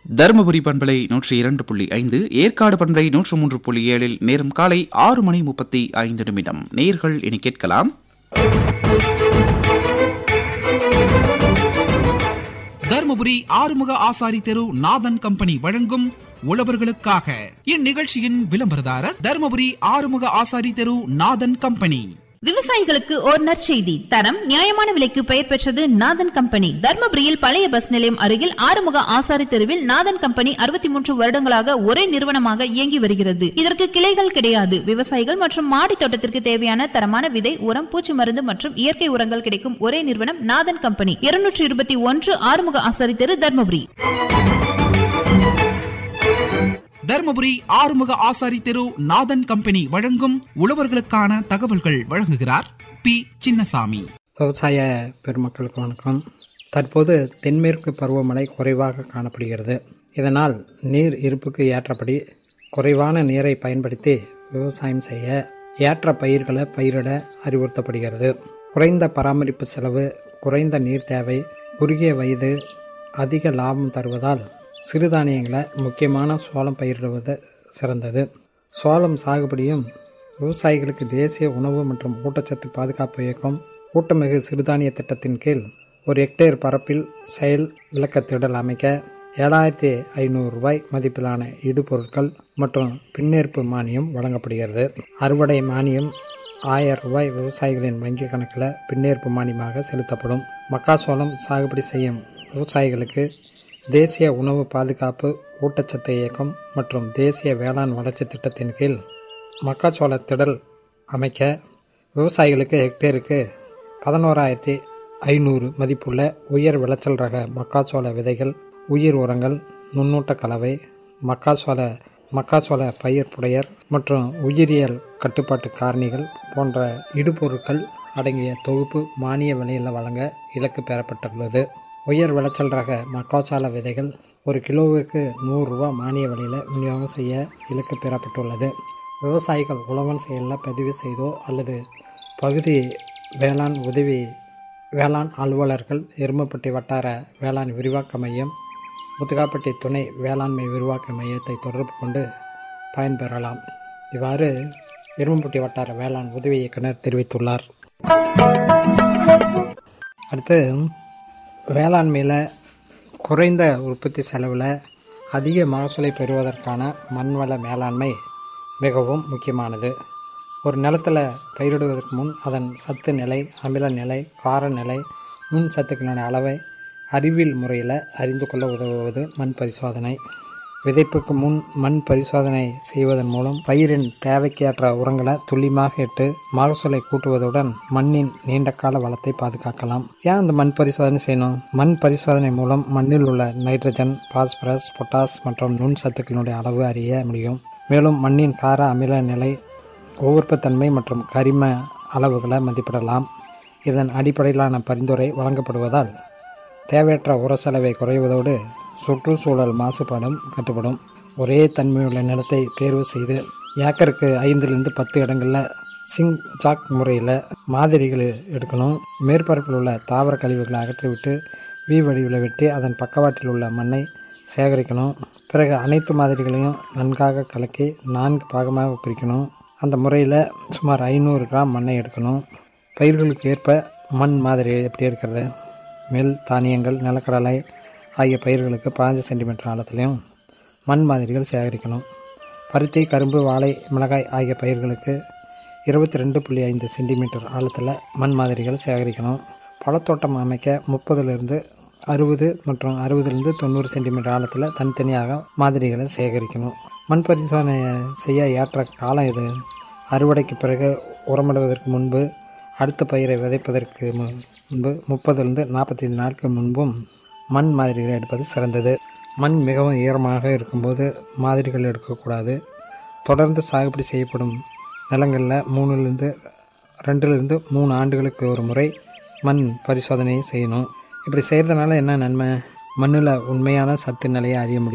தருமபுரி பண்பலை நூற்றி இரண்டு புள்ளி ஐந்து ஏற்காடு பண்பலை நூற்று மூன்று புள்ளி ஏழில் நேரம் காலை ஆறு மணி முப்பத்தி ஐந்து நிமிடம் நேர்கள் இனி கேட்கலாம் தருமபுரி ஆறுமுக ஆசாரி தெரு நாதன் கம்பெனி வழங்கும் உழவர்களுக்காக இந்நிகழ்ச்சியின் விளம்பரதாரர் தருமபுரி ஆறுமுக ஆசாரி தெரு நாதன் கம்பெனி விவசாயிகளுக்கு ஓர் நற்செய்தி தரம் நியாயமான விலைக்கு பெயர் பெற்றது நாதன் கம்பெனி தர்மபுரியில் பழைய பஸ் நிலையம் அருகில் ஆறுமுக ஆசாரி தெருவில் நாதன் கம்பெனி அறுபத்தி மூன்று வருடங்களாக ஒரே நிறுவனமாக இயங்கி வருகிறது இதற்கு கிளைகள் கிடையாது விவசாயிகள் மற்றும் மாடி தோட்டத்திற்கு தேவையான தரமான விதை உரம் பூச்சி மருந்து மற்றும் இயற்கை உரங்கள் கிடைக்கும் ஒரே நிறுவனம் நாதன் கம்பெனி இருநூற்றி இருபத்தி ஒன்று ஆறுமுக ஆசாரி தெரு தர்மபுரி தருமபுரி ஆறுமுக ஆசாரி தெரு நாதன் கம்பெனி வழங்கும் உழவர்களுக்கான தகவல்கள் வழங்குகிறார் பி சின்னசாமி விவசாய பெருமக்களுக்கு வணக்கம் தற்போது தென்மேற்கு பருவமழை குறைவாக காணப்படுகிறது இதனால் நீர் இருப்புக்கு ஏற்றபடி குறைவான நீரை பயன்படுத்தி விவசாயம் செய்ய ஏற்ற பயிர்களை பயிரிட அறிவுறுத்தப்படுகிறது குறைந்த பராமரிப்பு செலவு குறைந்த நீர் தேவை குறுகிய வயது அதிக லாபம் தருவதால் சிறுதானியங்களை முக்கியமான சோளம் பயிரிடுவது சிறந்தது சோளம் சாகுபடியும் விவசாயிகளுக்கு தேசிய உணவு மற்றும் ஊட்டச்சத்து பாதுகாப்பு இயக்கம் ஊட்டமிகு சிறுதானிய திட்டத்தின் கீழ் ஒரு ஹெக்டேர் பரப்பில் செயல் விளக்கத்திடல் அமைக்க ஏழாயிரத்தி ஐநூறு ரூபாய் மதிப்பிலான இடுபொருட்கள் மற்றும் பின்னேற்பு மானியம் வழங்கப்படுகிறது அறுவடை மானியம் ஆயிரம் ரூபாய் விவசாயிகளின் வங்கி கணக்கில் பின்னேற்பு மானியமாக செலுத்தப்படும் மக்காசோளம் சாகுபடி செய்யும் விவசாயிகளுக்கு தேசிய உணவு பாதுகாப்பு ஊட்டச்சத்து இயக்கம் மற்றும் தேசிய வேளாண் வளர்ச்சி திட்டத்தின் கீழ் மக்காச்சோள திடல் அமைக்க விவசாயிகளுக்கு ஹெக்டேருக்கு பதினோராயிரத்தி ஐநூறு மதிப்புள்ள உயர் விளைச்சல் ரக மக்காச்சோள விதைகள் உயிர் உரங்கள் நுண்ணூட்ட கலவை மக்காச்சோள மக்காச்சோள பயிர் புடையர் மற்றும் உயிரியல் கட்டுப்பாட்டு காரணிகள் போன்ற இடுபொருட்கள் அடங்கிய தொகுப்பு மானிய விலையில் வழங்க இலக்கு பெறப்பட்டுள்ளது உயர் விளைச்சல் ரக மக்காச்சோள விதைகள் ஒரு கிலோவிற்கு நூறுரூவா மானிய விலையில் விநியோகம் செய்ய இலக்கு பெறப்பட்டுள்ளது விவசாயிகள் உழவன் செயலில் பதிவு செய்தோ அல்லது பகுதி வேளாண் உதவி வேளாண் அலுவலர்கள் எருமப்பட்டி வட்டார வேளாண் விரிவாக்க மையம் முத்துக்காப்பட்டி துணை வேளாண்மை விரிவாக்க மையத்தை தொடர்பு கொண்டு பயன்பெறலாம் இவ்வாறு எருமப்பட்டி வட்டார வேளாண் உதவி இயக்குனர் தெரிவித்துள்ளார் அடுத்து வேளாண்மையில் குறைந்த உற்பத்தி செலவில் அதிக மகசூலை பெறுவதற்கான மண்வள மேலாண்மை மிகவும் முக்கியமானது ஒரு நிலத்தில் பயிரிடுவதற்கு முன் அதன் சத்து நிலை அமில நிலை கார நிலை நுண் சத்துக்களின் அளவை அறிவியல் முறையில் அறிந்து கொள்ள உதவுவது மண் பரிசோதனை விதைப்புக்கு முன் மண் பரிசோதனை செய்வதன் மூலம் பயிரின் தேவைக்கேற்ற உரங்களை துல்லியமாக இட்டு மகசூலை கூட்டுவதுடன் மண்ணின் நீண்டகால வளத்தை பாதுகாக்கலாம் ஏன் அந்த மண் பரிசோதனை செய்யணும் மண் பரிசோதனை மூலம் மண்ணில் உள்ள நைட்ரஜன் பாஸ்பரஸ் பொட்டாஸ் மற்றும் நுண் சத்துக்களினுடைய அளவு அறிய முடியும் மேலும் மண்ணின் கார அமில நிலை உவர்ப்புத்தன்மை மற்றும் கரிம அளவுகளை மதிப்பிடலாம் இதன் அடிப்படையிலான பரிந்துரை வழங்கப்படுவதால் தேவையற்ற உர செலவை குறைவதோடு சுற்றுச்சூழல் மாசுபாடும் கட்டுப்படும் ஒரே தன்மையுள்ள நிலத்தை தேர்வு செய்து ஏக்கருக்கு ஐந்திலிருந்து பத்து இடங்களில் சிங் ஜாக் முறையில் மாதிரிகள் எடுக்கணும் மேற்பரப்பில் உள்ள தாவர கழிவுகளை அகற்றிவிட்டு வி வடிவில் வெட்டி அதன் பக்கவாட்டில் உள்ள மண்ணை சேகரிக்கணும் பிறகு அனைத்து மாதிரிகளையும் நன்காக கலக்கி நான்கு பாகமாக பிரிக்கணும் அந்த முறையில் சுமார் ஐநூறு கிராம் மண்ணை எடுக்கணும் பயிர்களுக்கு ஏற்ப மண் மாதிரி எப்படி இருக்கிறது நெல் தானியங்கள் நிலக்கடலை ஆகிய பயிர்களுக்கு பாஞ்சு சென்டிமீட்டர் ஆழத்துலையும் மண் மாதிரிகள் சேகரிக்கணும் பருத்தி கரும்பு வாழை மிளகாய் ஆகிய பயிர்களுக்கு இருபத்தி ரெண்டு புள்ளி ஐந்து சென்டிமீட்டர் ஆழத்தில் மண் மாதிரிகள் சேகரிக்கணும் பழத்தோட்டம் அமைக்க முப்பதுலேருந்து அறுபது மற்றும் அறுபதுலேருந்து தொண்ணூறு சென்டிமீட்டர் ஆழத்தில் தனித்தனியாக மாதிரிகளை சேகரிக்கணும் மண் பரிசோதனை செய்ய ஏற்ற காலம் இது அறுவடைக்கு பிறகு உரமிடுவதற்கு முன்பு அடுத்த பயிரை விதைப்பதற்கு முன்பு முப்பதுலேருந்து நாற்பத்தைந்து நாட்கள் முன்பும் மண் மாதிரிகள் எடுப்பது சிறந்தது மண் மிகவும் ஈரமாக இருக்கும்போது மாதிரிகள் எடுக்கக்கூடாது தொடர்ந்து சாகுபடி செய்யப்படும் நிலங்களில் மூணுலேருந்து ரெண்டுலேருந்து மூணு ஆண்டுகளுக்கு ஒரு முறை மண் பரிசோதனை செய்யணும் இப்படி செய்கிறதுனால என்ன நன்மை மண்ணில் உண்மையான சத்து நிலையை அறிய முடியும்